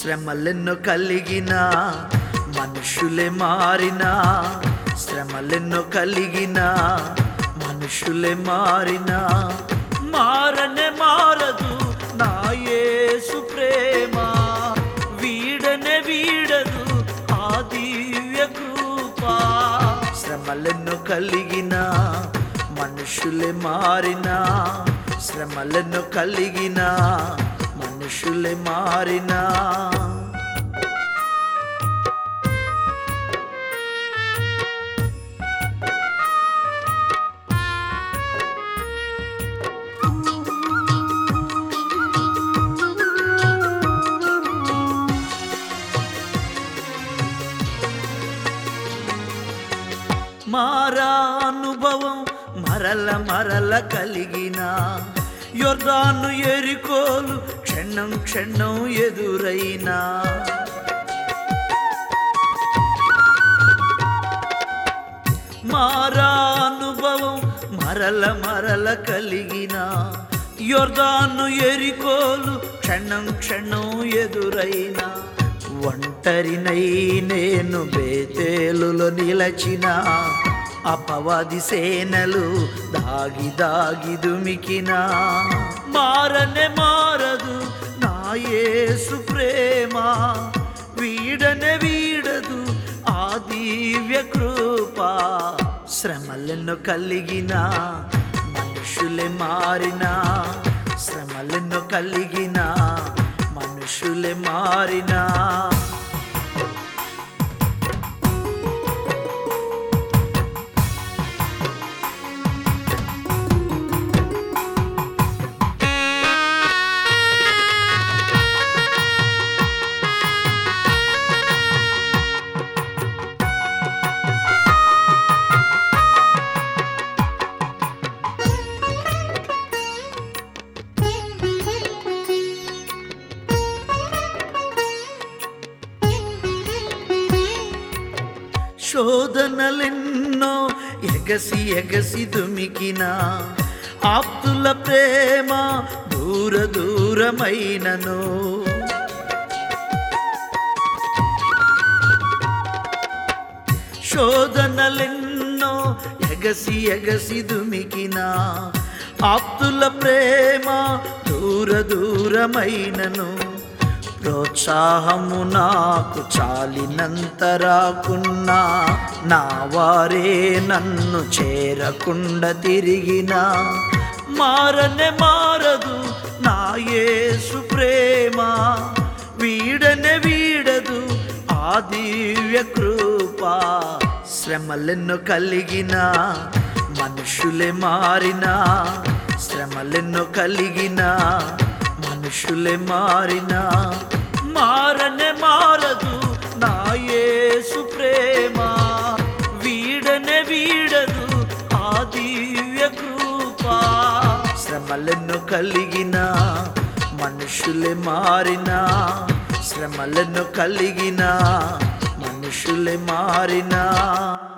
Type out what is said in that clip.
శ్రమలెన్నో కలిగిన మనుషులే మారినా శ్రమలెన్నో కలిగిన మనుషులే మారినా మారనే మారదు నా యేసు ప్రేమ వీడనే వీడదు ఆ దివ్య కృపా శ్రమలెన్నో కలిగిన మనుషులే మారినా శ్రమలెన్నో కలిగిన మనుషులే మారినా మారా అనుభవం మరల మరల కలిగిన యొర్దాను ఎరికోలు క్షణం క్షణం ఎదురైనా మారా అనుభవం మరల మరల కలిగిన యొర్దాను ఎరికోలు క్షణం క్షణం ఎదురైనా ఒంటరినై నేను బేతేలులో నిలచిన అపవాది సేనలు దాగి దాగి దుమికిన మారనే మారదు నా యేసు ప్రేమ వీడనే వీడదు ఆ దివ్య కృప శ్రమలెన్నో కలిగిన మనుషులే మారినా శ్రమలెన్నో కలిగిన మనుషులే మారినా శోధనలెన్నో ఎగసి ఎగసి దుమికిన ఆప్తుల ప్రేమ దూర దూరమైనను శోధనలెన్నో ఎగసి ఎగసి దుమికిన ఆప్తుల ప్రేమ దూర దూరమైనను ప్రోత్సాహము నాకు చాలినంత రాకున్నా నా వారే నన్ను చేరకుండా తిరిగిన మారనే మారదు నా యేసు ప్రేమ వీడనే వీడదు ఆ దివ్య కృపా శ్రమలెన్నో కలిగిన మనుషులే మారినా శ్రమలెన్నో కలిగిన మనుషులే మారినా మారనే మారదు నా యేసు ప్రేమ వీడనే వీడదు ఆ దివ్య కృపా శ్రమలెన్నో కలిగిన మనుషులే మారినా శ్రమలెన్నో కలిగిన మనుషులే మారినా